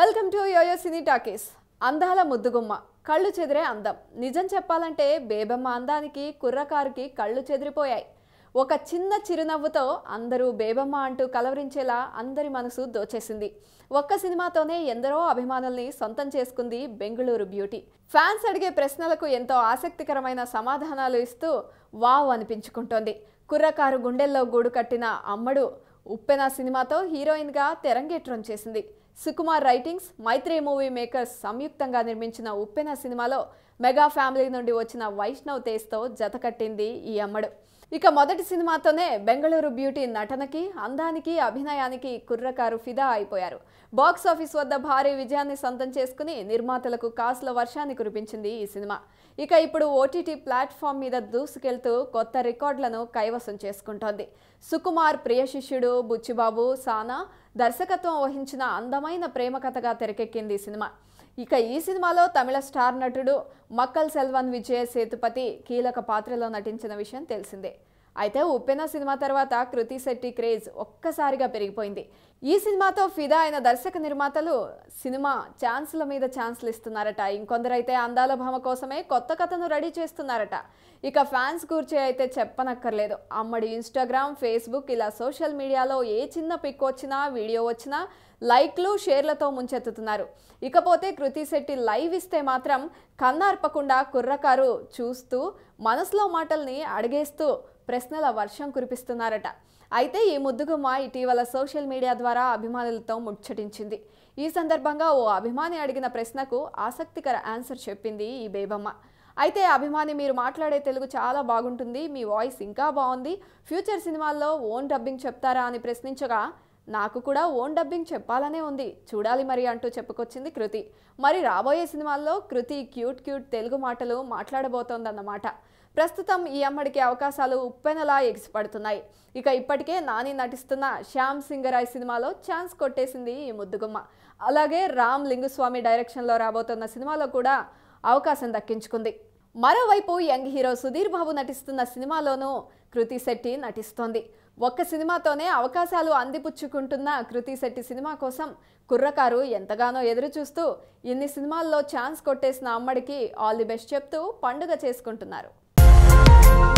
welcome to Yoyo Cine Talkies అందాల ముద్దుగుమ్మ కళ్ళు చెదిరే అందం నిజం చెప్పాలంటే బేబమ్మ అందానికి కుర్రకారుకి కళ్ళు చెదిరిపోయాయి ఒక చిన్న చిరునవ్వుతో అందరూ బేబమ్మ అంటూ కలవరించేలా అందరి మనసు దోచేసింది ఒక్క సినిమాతోనే ఎందరో అభిమానుల్ని సొంతం చేసుకుంది బెంగళూరు బ్యూటీ ఫ్యాన్స్ అడిగే ప్రశ్నలకు ఎంతో ఆసక్తికరమైన సమాధానాలు ఇస్తూ వావ్ అనిపించుకుంటోంది కుర్రకారు గుండెల్లో గూడు కట్టిన అమ్మడు ఉప్పెన సినిమాతో హీరోయిన్గా తెరంగేట్రం చేసింది Sukumar writings Mythri movie makers సంయుక్తంగా నిర్మించిన ఉప్పెన సినిమాలో మెగా ఫ్యామిలీ నుండి వచ్చిన వైష్ణవ్ తేజ్తో జతకట్టింది ఈ అమ్మడు ఇక మొదటి సినిమాతోనే బెంగళూరు బ్యూటీ నటనకి అందానికి అభినయానికి కుర్రకారు ఫిదా అయిపోయారు బాక్స్ ఆఫీస్ వద్ద భారీ విజయాన్ని సొంతం చేసుకుని నిర్మాతలకు కాసుల వర్షాన్ని కురిపించింది ఈ సినిమా ఇక ఇప్పుడు ఓటీటీ ప్లాట్ఫామ్ మీద దూసుకెళ్తూ కొత్త రికార్డులను కైవసం చేసుకుంటోంది సుకుమార్ ప్రియ శిష్యుడు బుచ్చిబాబు సానా దర్శకత్వం వహించిన అందమైన ప్రేమ కథగా తెరకెక్కింది ఈ సినిమా ఇక ఈ సినిమాలో తమిళ స్టార్ నటుడు మక్కల్ సెల్వన్ విజయ సేతుపతి కీలక పాత్రలో నటించిన విషయం తెలిసిందే అయితే ఉప్పెన సినిమా తర్వాత కృతి శెట్టి క్రేజ్ ఒక్కసారిగా పెరిగిపోయింది ఈ సినిమాతో ఫిదా అయిన దర్శక నిర్మాతలు సినిమా ఛాన్స్ల మీద ఛాన్స్లు ఇస్తున్నారట ఇంకొందరైతే అందాల భామ కోసమే కొత్త కథను రెడీ చేస్తున్నారట ఇక ఫ్యాన్స్ గురించి అయితే చెప్పనక్కర్లేదు అమ్మడి ఇన్స్టాగ్రామ్ ఫేస్బుక్ ఇలా సోషల్ మీడియాలో ఏ చిన్న పిక్ వచ్చినా వీడియో వచ్చినా లైక్లు షేర్లతో ముంచెత్తుతున్నారు ఇకపోతే కృతి శెట్టి లైవ్ ఇస్తే మాత్రం కన్నార్పకుండా కుర్రకారు చూస్తూ మనసులో మాటల్ని అడిగేస్తూ ప్రశ్నల వర్షం కురిపిస్తున్నారట అయితే ఈ ముద్దుగుమ్మ ఇటీవల సోషల్ మీడియా ద్వారా అభిమానులతో ముచ్చటించింది ఈ సందర్భంగా ఓ అభిమాని అడిగిన ప్రశ్నకు ఆసక్తికర ఆన్సర్ చెప్పింది ఈ బేబమ్మ అయితే అభిమాని మీరు మాట్లాడే తెలుగు చాలా బాగుంటుంది మీ వాయిస్ ఇంకా బాగుంది ఫ్యూచర్ సినిమాల్లో ఓన్ డబ్బింగ్ చెప్తారా అని ప్రశ్నించగా నాకు కూడా ఓన్ డబ్బింగ్ చెప్పాలనే ఉంది చూడాలి మరి అంటూ చెప్పుకొచ్చింది కృతి మరి రాబోయే సినిమాల్లో కృతి క్యూట్ క్యూట్ తెలుగు మాటలు మాట్లాడబోతోందన్నమాట ప్రస్తుతం ఈ అమ్మడికి అవకాశాలు ఉప్పెనలా ఎగిసిపడుతున్నాయి ఇక ఇప్పటికే నాని నటిస్తున్న శ్యామ్ సింగరాయ్ సినిమాలో ఛాన్స్ కొట్టేసింది ఈ ముద్దుగుమ్మ అలాగే రామ్ లింగుస్వామి డైరెక్షన్లో రాబోతున్న సినిమాలో కూడా అవకాశం దక్కించుకుంది మరోవైపు యంగ్ హీరో సుధీర్ బాబు నటిస్తున్న సినిమాలోనూ కృతి శెట్టి నటిస్తోంది ఒక్క సినిమాతోనే అవకాశాలు అందిపుచ్చుకుంటున్న కృతి శెట్టి సినిమా కోసం కుర్రకారు ఎంతగానో ఎదురు చూస్తూ ఇన్ని సినిమాల్లో ఛాన్స్ కొట్టేసిన అమ్మడికి ఆల్ ది బెస్ట్ చెప్తూ పండుగ చేసుకుంటున్నారు